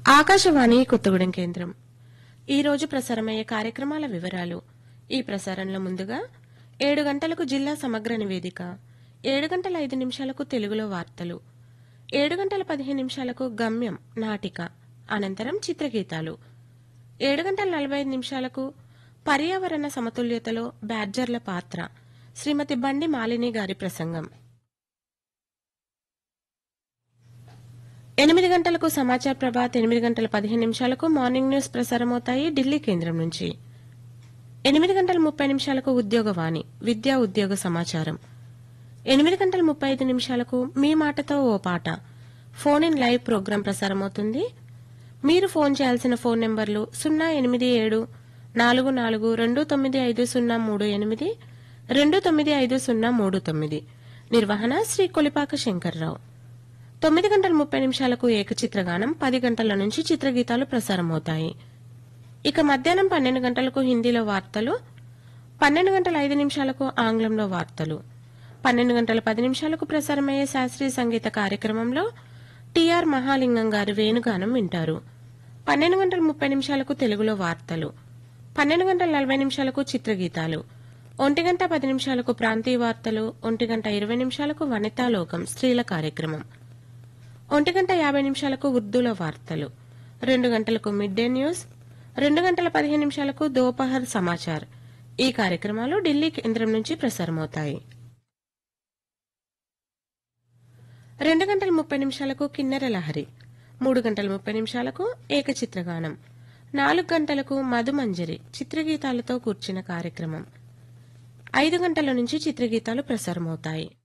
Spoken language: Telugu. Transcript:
ఆకాశవాణి కొత్తగూడెం కేంద్రం ఈ రోజు ప్రసారమయ్యే కార్యక్రమాల వివరాలు ఈ ప్రసారంలో ముందుగా ఏడు గంటలకు జిల్లా సమగ్ర నివేదిక ఏడు గంటల ఐదు నిమిషాలకు తెలుగులో వార్తలు ఏడు గంటల పదిహేను నిమిషాలకు గమ్యం నాటిక అనంతరం చిత్రగీతాలు ఏడు గంటల నలభై ఐదు నిమిషాలకు పర్యావరణ సమతుల్యతలో బ్యాడ్జర్ల పాత్ర శ్రీమతి బండి మాలిని గారి ప్రసంగం ఎనిమిది గంటలకు సమాచార ప్రభాత్ ఎనిమిది గంటల పదిహేను నిమిషాలకు మార్నింగ్ న్యూస్ ప్రసారమవుతాయి ఢిల్లీ కేంద్రం నుంచి ఎనిమిది గంటల ముప్పై నిమిషాలకు ఉద్యోగవాణి విద్యా ఉద్యోగ సమాచారం ఎనిమిది గంటల ముప్పై ఐదు నిమిషాలకు మీ మాటతో ఓ పాట ఫోన్ ఇన్ లైవ్ ప్రోగ్రాం ప్రసారమవుతుంది మీరు ఫోన్ చేయాల్సిన ఫోన్ నెంబర్లు సున్నా ఎనిమిది ఏడు నాలుగు నాలుగు రెండు తొమ్మిది ఐదు సున్నా మూడు ఎనిమిది రెండు తొమ్మిది ఐదు సున్నా మూడు తొమ్మిది నిర్వహణ శ్రీ కొలిపాక శంకర్రావు తొమ్మిది గంటల ముప్పై నిమిషాలకు ఏకచిత్రగానం పది గంటల నుంచి చిత్రగీతాలు ప్రసారమవుతాయి ఇక మధ్యాహ్నం పన్నెండు గంటలకు హిందీలో వార్తలు పన్నెండు గంటల ఐదు నిమిషాలకు ఆంగ్లంలో వార్తలు పన్నెండు గంటల పది నిమిషాలకు ప్రసారమయ్యే శాస్త్రీయ సంగీత కార్యక్రమంలో టిఆర్ మహాలింగం గారి వేణుగానం వింటారు పన్నెండు గంటల ముప్పై నిమిషాలకు తెలుగులో వార్తలు పన్నెండు గంటల నలభై నిమిషాలకు చిత్రగీతాలు ఒంటి గంట పది నిమిషాలకు ప్రాంతీయ వార్తలు ఒంటి గంట ఇరవై నిమిషాలకు వనితాలోకం స్త్రీల కార్యక్రమం ఒంటి గంట యాభై నిమిషాలకు ఉర్దూలో వార్తలు రెండు గంటలకు మిడ్ డే న్యూస్ రెండు గంటల పదిహేను నిమిషాలకు దోపహర్ సమాచార్ ఈ కార్యక్రమాలు ఢిల్లీ కేంద్రం నుంచి ప్రసారమవుతాయి రెండు గంటల ముప్పై నిమిషాలకు కిన్నెర లహరి మూడు గంటల ముప్పై నిమిషాలకు ఏకచిత్రగానం నాలుగు గంటలకు మధుమంజరి చిత్రగీతాలతో కూర్చిన కార్యక్రమం ఐదు గంటల నుంచి చిత్రగీతాలు ప్రసారమవుతాయి